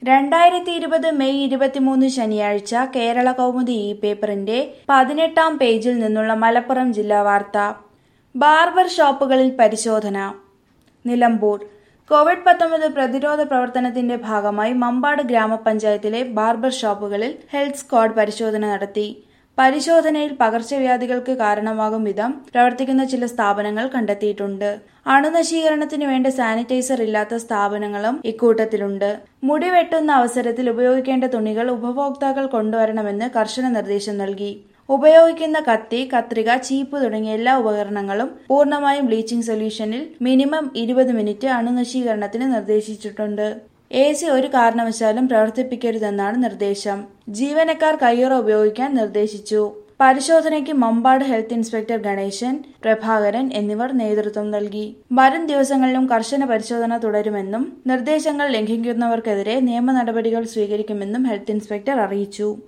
രണ്ടായിരത്തി ഇരുപത് മെയ് ഇരുപത്തിമൂന്ന് ശനിയാഴ്ച കേരള കൗമുദി ഇ പേപ്പറിന്റെ പതിനെട്ടാം പേജിൽ നിന്നുള്ള മലപ്പുറം ജില്ലാ വാർത്ത ബാർബർ ഷോപ്പുകളിൽ പരിശോധന നിലമ്പൂർ കോവിഡ് പത്തൊമ്പത് പ്രതിരോധ പ്രവർത്തനത്തിന്റെ ഭാഗമായി മമ്പാട് ഗ്രാമപഞ്ചായത്തിലെ ബാർബർ ഷോപ്പുകളിൽ ഹെൽത്ത് സ്ക്വാഡ് പരിശോധന നടത്തി പരിശോധനയിൽ പകർച്ചവ്യാധികൾക്ക് കാരണമാകും വിധം പ്രവർത്തിക്കുന്ന ചില സ്ഥാപനങ്ങൾ കണ്ടെത്തിയിട്ടുണ്ട് അണുനശീകരണത്തിന് വേണ്ട സാനിറ്റൈസർ ഇല്ലാത്ത സ്ഥാപനങ്ങളും ഇക്കൂട്ടത്തിലുണ്ട് മുടി വെട്ടുന്ന അവസരത്തിൽ ഉപയോഗിക്കേണ്ട തുണികൾ ഉപഭോക്താക്കൾ കൊണ്ടുവരണമെന്ന് കർശന നിർദ്ദേശം നൽകി ഉപയോഗിക്കുന്ന കത്തി കത്രിക ചീപ്പ് തുടങ്ങിയ എല്ലാ ഉപകരണങ്ങളും പൂർണ്ണമായും ബ്ലീച്ചിംഗ് സൊല്യൂഷനിൽ മിനിമം ഇരുപത് മിനിറ്റ് അണുനശീകരണത്തിന് നിർദ്ദേശിച്ചിട്ടുണ്ട് എ സി ഒരു കാരണവശാലും പ്രവർത്തിപ്പിക്കരുതെന്നാണ് നിർദ്ദേശം ജീവനക്കാർ കയ്യുറ ഉപയോഗിക്കാൻ നിർദ്ദേശിച്ചു പരിശോധനയ്ക്ക് മമ്പാട് ഹെൽത്ത് ഇൻസ്പെക്ടർ ഗണേശൻ പ്രഭാകരൻ എന്നിവർ നേതൃത്വം നൽകി വരും ദിവസങ്ങളിലും കർശന പരിശോധന തുടരുമെന്നും നിർദ്ദേശങ്ങൾ ലംഘിക്കുന്നവർക്കെതിരെ നിയമ നടപടികൾ സ്വീകരിക്കുമെന്നും ഹെൽത്ത് ഇൻസ്പെക്ടർ അറിയിച്ചു